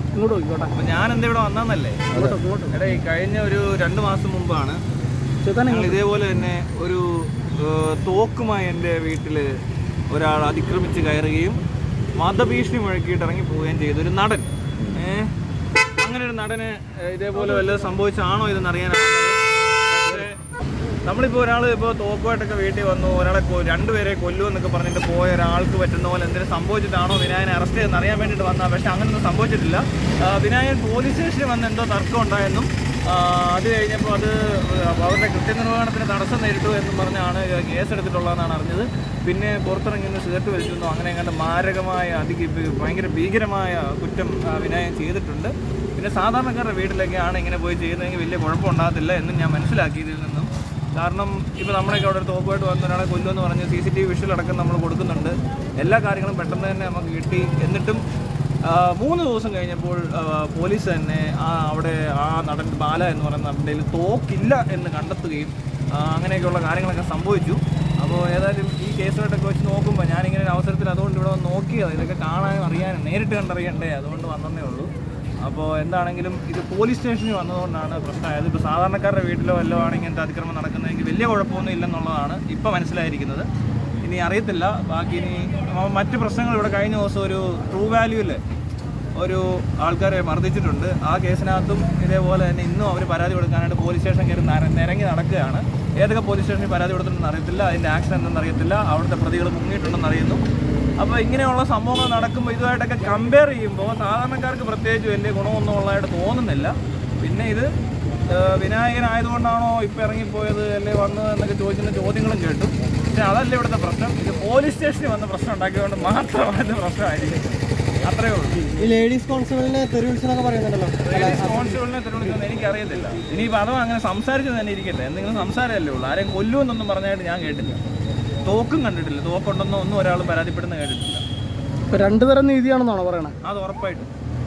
ഇങ്ങോട്ട് നോക്കിക്കോട്ടെ അപ്പൊ ഞാൻ എന്താ ഇവിടെ വന്നല്ലേ ഇങ്ങോട്ട് ഇങ്ങോട്ട് എടാ ഈ കഴിഞ്ഞ ഒരു രണ്ട് മാസം മുമ്പാണ് ചേട്ടാ ഞങ്ങൾ ഇതേപോലെ തന്നെ ഒരു ഏഹ്, തോക്കുമായി എൻ്റെ വീട്ടിൽ ഒരാൾ അതിക്രമിച്ച് കയറുകയും മതഭീഷണി മുഴക്കിയിട്ട് ഇറങ്ങി പോവുകയും ചെയ്ത ഒരു നടൻ ഏഹ് അങ്ങനെ ഒരു നടന് ഏഹ്, ഇതേപോലെ വല്ലതും സംഭവിച്ചാണോ ഇതെന്ന് അറിയാനാണ് പക്ഷേ നമ്മളിപ്പോൾ ഒരാൾ ഇപ്പോൾ തോക്കുമായിട്ടൊക്കെ വീട്ടിൽ വന്നു ഒരാളെ കൊ- രണ്ടുപേരെ കൊല്ലുമെന്നൊക്കെ പറഞ്ഞിട്ട് പോയ ഒരാൾക്ക് പറ്റുന്ന പോലെ എന്തെങ്കിലും സംഭവിച്ചിട്ടാണോ വിനായനെ അറസ്റ്റ് ചെയ്തെന്ന് അറിയാൻ വേണ്ടിയിട്ട് വന്നാൽ പക്ഷേ അങ്ങനെയൊന്നും സംഭവിച്ചിട്ടില്ല ആ, വിനായൻ പോലീസ് സ്റ്റേഷനിൽ വന്ന് എന്തോ തർക്കം ഉണ്ടായെന്നും ആ, അത് കഴിഞ്ഞപ്പോൾ അത് അവരുടെ കൃത്യനിർവഹണത്തിന് തടസ്സം നേരിട്ടു എന്നും പറഞ്ഞാണ് കേസെടുത്തിട്ടുള്ളതെന്നാണ് അറിഞ്ഞത് പിന്നെ പുറത്തിറങ്ങി നിന്ന് സിഗരറ്റ് വലിച്ചു അങ്ങനെ എങ്ങാണ്ട് മാരകമായ അതി ഭയങ്കര ഭീകരമായ കുറ്റം ആ, വിനായൻ ചെയ്തിട്ടുണ്ട് പിന്നെ സാധാരണക്കാരുടെ വീട്ടിലൊക്കെയാണ് ഇങ്ങനെ പോയി ചെയ്യുന്നതെങ്കിൽ വലിയ കുഴപ്പമുണ്ടാകത്തില്ല എന്നും ഞാൻ മനസ്സിലാക്കി ഇതിൽ നിന്നും കാരണം ഇപ്പോൾ നമ്മളൊക്കെ അവിടെ ഒരു തോക്കുമായിട്ട് വന്ന ഒരാളെ കൊല്ലുമെന്ന് പറഞ്ഞ് C C T V visual അടക്കം നമ്മൾ കൊടുക്കുന്നുണ്ട് എല്ലാ കാര്യങ്ങളും പെട്ടെന്ന് തന്നെ നമുക്ക് കിട്ടി എന്നിട്ടും ആ, മൂന്ന് ദിവസം കഴിഞ്ഞപ്പോൾ ആ, പോലീസ് തന്നെ ആ അവിടെ ആ നടൻ ബാല എന്ന് പറയുന്ന നടൻ്റെ തോക്കില്ല എന്ന് കണ്ടെത്തുകയും ആ, അങ്ങനെയൊക്കെയുള്ള കാര്യങ്ങളൊക്കെ സംഭവിച്ചു അപ്പോൾ ഏതായാലും ഈ കേസുമായിട്ടൊക്കെ വെച്ച് നോക്കുമ്പോൾ ഞാനിങ്ങനെ ഒരു അവസരത്തിൽ അതുകൊണ്ട് ഇവിടെ വന്ന് നോക്കിയത് ഇതൊക്കെ കാണാനും അറിയാനും നേരിട്ട് കണ്ടറിയണ്ടേ അതുകൊണ്ട് വന്നതേ ഉള്ളൂ അപ്പോൾ എന്താണെങ്കിലും ഇത് പോലീസ് സ്റ്റേഷനിൽ വന്നതുകൊണ്ടാണ് പ്രശ്നമായത് ഇപ്പോൾ സാധാരണക്കാരുടെ വീട്ടിലോ വല്ലോ ആണ് ഇങ്ങനത്തെ അതിക്രമം നടക്കുന്നതെങ്കിൽ വലിയ കുഴപ്പമൊന്നും ഇല്ലെന്നുള്ളതാണ് ഇപ്പോൾ മനസ്സിലായിരിക്കുന്നത് ഇനി അറിയത്തില്ല ബാക്കി ഇനി മ- മറ്റ് പ്രശ്നങ്ങൾ ഇവിടെ കഴിഞ്ഞ ദിവസം ഒരു ട്രൂ വാല്യൂല് ഒരു ആൾക്കാരെ മർദ്ദിച്ചിട്ടുണ്ട് ആ കേസിനകത്തും ഇതേപോലെ തന്നെ ഇന്നും അവർ പരാതി കൊടുക്കാനായിട്ട് പോലീസ് സ്റ്റേഷൻ കയറി നര- നിരങ്ങി നടക്കുകയാണ് ഏതൊക്കെ പോലീസ് സ്റ്റേഷനിൽ പരാതി കൊടുത്തിട്ടുണ്ടെന്ന് അറിയത്തില്ല അതിൻ്റെ ആക്ഷൻ എന്തെന്ന് അറിയത്തില്ല അവിടുത്തെ പ്രതികൾ മുങ്ങിയിട്ടുണ്ടെന്ന് അറിയുന്നു അപ്പോൾ ഇങ്ങനെയുള്ള സംഭവങ്ങൾ നടക്കുമ്പോൾ ഇതുമായിട്ടൊക്കെ കമ്പയർ ചെയ്യുമ്പോൾ സാധാരണക്കാർക്ക് പ്രത്യേകിച്ച് വലിയ ഗുണമൊന്നും ഉള്ളതായിട്ട് തോന്നുന്നില്ല പിന്നെ ഇത് ഏഹ്, വിനായകനായതുകൊണ്ടാണോ ഇപ്പം ഇറങ്ങിപ്പോയത് അല്ലെ വന്നത് എന്നൊക്കെ ചോദിക്കുന്ന ചോദ്യങ്ങളും കേട്ടു പക്ഷെ അതല്ല ഇവിടുത്തെ പ്രശ്നം ഇത് പോലീസ് സ്റ്റേഷനിൽ വന്ന പ്രശ്നം ഉണ്ടാക്കിയതുകൊണ്ട് മാത്രമായിട്ട് പ്രശ്നമായിരിക്കും അത്രയേ ഉള്ളൂ ഈ ലേഡീസ് കോൺസ്റ്റബിളിനെ തെരുവിളിച്ചെന്നൊക്കെ പറയുന്നുണ്ടല്ലോ ലേഡീസ് കോൺസ്റ്റബിളിനെ തെരുവിളിച്ചൊന്നും എനിക്കറിയത്തില്ല ഇനിയിപ്പോൾ അഥവാ അങ്ങനെ സംസാരിച്ചു തന്നെ ഇരിക്കട്ടെ എന്തെങ്കിലും സംസാരമല്ലേ ഉള്ളൂ ആരെയും കൊല്ലുമെന്നൊന്നും പറഞ്ഞായിട്ട് ഞാൻ കേട്ടില്ല തോക്കും കണ്ടിട്ടില്ല തോക്കുണ്ടെന്നോ ഒന്നും ഒരാൾ പരാതിപ്പെടുന്ന കേട്ടിട്ടില്ല ഇപ്പൊ രണ്ടുതരം നീതിയാണെന്നാണോ പറയണേ അത് ഉറപ്പായിട്ടും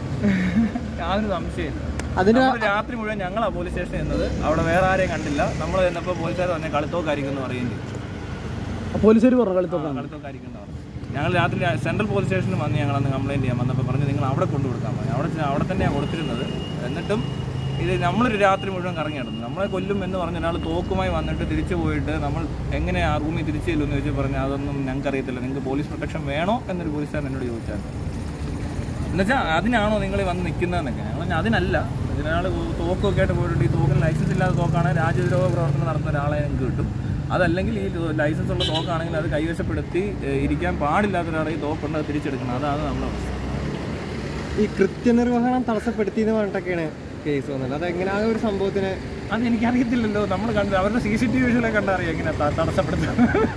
യാതൊരു സംശയമില്ല അതിന് നമ്മള് രാത്രി മുഴുവൻ ഞങ്ങളാ പോലീസ് സ്റ്റേഷനിൽ നിന്നത് അവിടെ വേറെ ആരെയും കണ്ടില്ല നമ്മൾ ചെന്നപ്പോൾ പോലീസുകാർ പറഞ്ഞ കളിത്തോക്കായിരിക്കും എന്ന് പറയുകയും ചെയ്തു പോലീസുകാർ പറഞ്ഞു കളിത്തോക്കാൻ കളിത്തോക്കായിരിക്കും എന്ന് പറഞ്ഞു ഞങ്ങൾ രാത്രി സെൻട്രൽ പോലീസ് സ്റ്റേഷനിൽ വന്ന് ഞങ്ങൾ അന്ന് കംപ്ലൈൻറ്റ് ചെയ്യാൻ വന്നപ്പോൾ പറഞ്ഞു നിങ്ങൾ അവിടെ കൊണ്ടു കൊടുക്കാൻ പറഞ്ഞു അവിടെ ചെ- അവിടെ തന്നെയാണ് കൊടുത്തിരുന്നത് എന്നിട്ടും ഇത് നമ്മളൊരു രാത്രി മുഴുവൻ കറങ്ങി നടന്നു നമ്മളെ കൊല്ലും എന്ന് പറഞ്ഞ ഒരാൾ തോക്കുമായി വന്നിട്ട് തിരിച്ചു പോയിട്ട് നമ്മൾ എങ്ങനെ ആ റൂമിൽ തിരിച്ചു ചെല്ലുമെന്ന് ചോദിച്ചു പറഞ്ഞു അതൊന്നും ഞങ്ങൾക്ക് അറിയത്തില്ല നിങ്ങൾക്ക് പോലീസ് പ്രൊട്ടക്ഷൻ വേണോ എന്നൊരു പോലീസുകാരൻ എന്നോട് ചോദിച്ചായിരുന്നു എന്നുവെച്ചാൽ അതിനാണോ നിങ്ങൾ വന്ന് നിൽക്കുന്നതെന്നൊക്കെ ഞങ്ങൾ പറഞ്ഞാൽ അതിനല്ല ഇതിനാൾ തോക്കൊക്കെ ആയിട്ട് പോയിട്ടുണ്ട് ഈ തോക്കിന് ലൈസൻസ് ഇല്ലാത്ത തോക്കാണ് രാജ്യദ്രോഹ പ്രവർത്തനം നടത്തുന്ന ഒരാളെ ഞങ്ങൾക്ക് കിട്ടും അതല്ലെങ്കിൽ ഈ ലൈസൻസ് ഉള്ള തോക്കാണെങ്കിൽ അത് കൈവശപ്പെടുത്തി ഏഹ്, ഇരിക്കാൻ പാടില്ലാത്ത ഒരാളെ ഈ തോക്കുണ്ട് അത് തിരിച്ചെടുക്കണം അതാണ് നമ്മുടെ പ്രശ്നം ഈ കൃത്യനിർവഹണം തടസ്സപ്പെടുത്തിയെന്ന് പറഞ്ഞിട്ടൊക്കെയാണ് കേസ് വന്നത് അതെങ്ങനെ ആ ഒരു സംഭവത്തിന് അത് എനിക്കറിയത്തില്ലല്ലോ നമ്മൾ കണ്ട് അവരുടെ സി സി ടി വി വിഷയിലൊക്കെ കണ്ടറിയാം എങ്ങനെ തടസ്സപ്പെടുത്തുന്നത്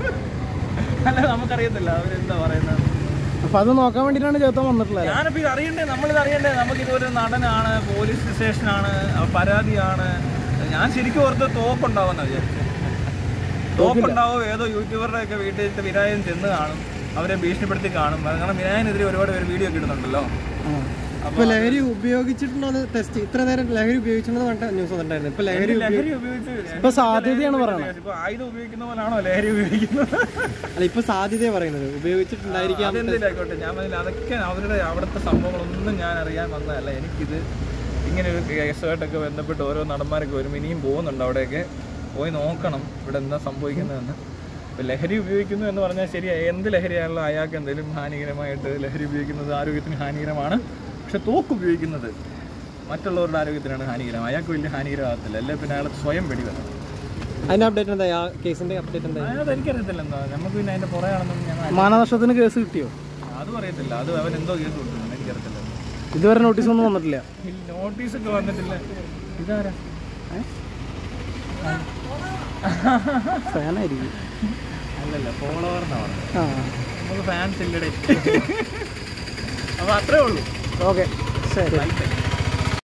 അല്ല നമുക്കറിയത്തില്ല അവരെന്താ പറയുന്നത് അപ്പൊ അത് നോക്കാൻ വേണ്ടിയിട്ടാണ് ചേർത്താൻ വന്നിട്ടുള്ളത് ഞാനിപ്പോൾ ഇത് അറിയണ്ടേ നമ്മളിത് അറിയണ്ടേ നമുക്കിതൊരു നടനാണ് പോലീസ് സ്റ്റേഷനാണ് അഹ് പരാതിയാണ് ഞാൻ ശരിക്കും ഓർത്ത് തോക്കുണ്ടാവുന്ന വിചാരിച്ചു തോക്കുണ്ടാവും ഏതോ യൂട്യൂബറുടെ ഒക്കെ വീട്ടിൽ വിനായകൻ ചെന്ന് കാണും അവരെ ഭീഷണിപ്പെടുത്തി കാണും അത് കാരണം വിനായകനെതിരെ ഒരുപാട് പേര് വീഡിയോ ഒക്കെ ഇടുന്നുണ്ടല്ലോ ഇപ്പൊ ലഹരി ഉപയോഗിച്ചിട്ടുണ്ടോ എന്ന് ടെസ്റ്റ് ഇത്ര നേരം ലഹരി ഉപയോഗിച്ചിട്ടുണ്ടെന്ന് പറഞ്ഞിട്ട് ന്യൂസ് വന്നിട്ടുണ്ടായിരുന്നു ഇപ്പൊ ലഹരി ലഹരി ഉപയോഗിച്ച് ഇപ്പൊ സാധ്യതയാണ് പറയണത് ഇപ്പൊ ആയുധം ഉപയോഗിക്കുന്ന പോലാണോ ലഹരി ഉപയോഗിക്കുന്നത് അല്ല ഇപ്പൊ സാധ്യതയെ പറയുന്നത് ഉപയോഗിച്ചിട്ടുണ്ടായിരിക്കാം അതെന്തിലായിക്കോട്ടെ ഞാൻ പറഞ്ഞില്ല അതൊക്കെ അവരുടെ അവിടുത്തെ സംഭവങ്ങളൊന്നും ഞാൻ അറിയാൻ വന്നതല്ല എനിക്കിത് ഇങ്ങനെ ഒരു കേസുമായിട്ടൊക്കെ ബന്ധപ്പെട്ട് ഓരോ നടന്മാരൊക്കെ വരും ഇനിയും പോകുന്നുണ്ട് അവിടെയൊക്കെ പോയി നോക്കണം ഇവിടെ എന്താ സംഭവിക്കുന്നതെന്ന് ഇപ്പോൾ ലഹരി ഉപയോഗിക്കുന്നു എന്ന് പറഞ്ഞാൽ ശരി എന്ത് ലഹരിയാണല്ലോ അയാൾക്ക് എന്തെങ്കിലും ഹാനികരമായിട്ട് ലഹരി ഉപയോഗിക്കുന്നത് ആരോഗ്യത്തിന് ഹാനികരമാണ് പക്ഷെ തോക്ക് ഉപയോഗിക്കുന്നത് മറ്റുള്ളവരുടെ ആരോഗ്യത്തിനാണ് ഹാനികരം അയാൾക്ക് വലിയ ഹാനികരമാകത്തില്ല അല്ലെ പിന്നെ അയാൾ സ്വയം വെടിവെക്കണം അതിന്റെ അപ്ഡേറ്റ് എന്താ ആ കേസിന്റെ അപ്ഡേറ്റ് എന്താ അത് എനിക്കറിയത്തില്ല എന്താ നമുക്ക് പിന്നെ അതിൻ്റെ പുറകെയാണെന്നും ഞങ്ങൾ മാനനഷ്ടത്തിന് കേസ് കിട്ടിയോ അതും അറിയത്തില്ല അത് അവൻ എന്തോ കേസ് കൊടുക്കുന്നു എനിക്കറിയത്തില്ല ഇതുവരെ നോട്ടീസ് ഒന്നും വന്നിട്ടില്ല നോട്ടീസ് ഒക്കെ വന്നിട്ടില്ല ഇതാരാ ഫാനായിരിക്കും അല്ലല്ല ഫോളോവർ എന്നാ പറഞ്ഞത് ആ നമുക്ക് ഫാൻസ് ഇല്ലടേ അപ്പൊ അത്രേ ഉള്ളൂ ഓക്കെ ശരി Bye, bye.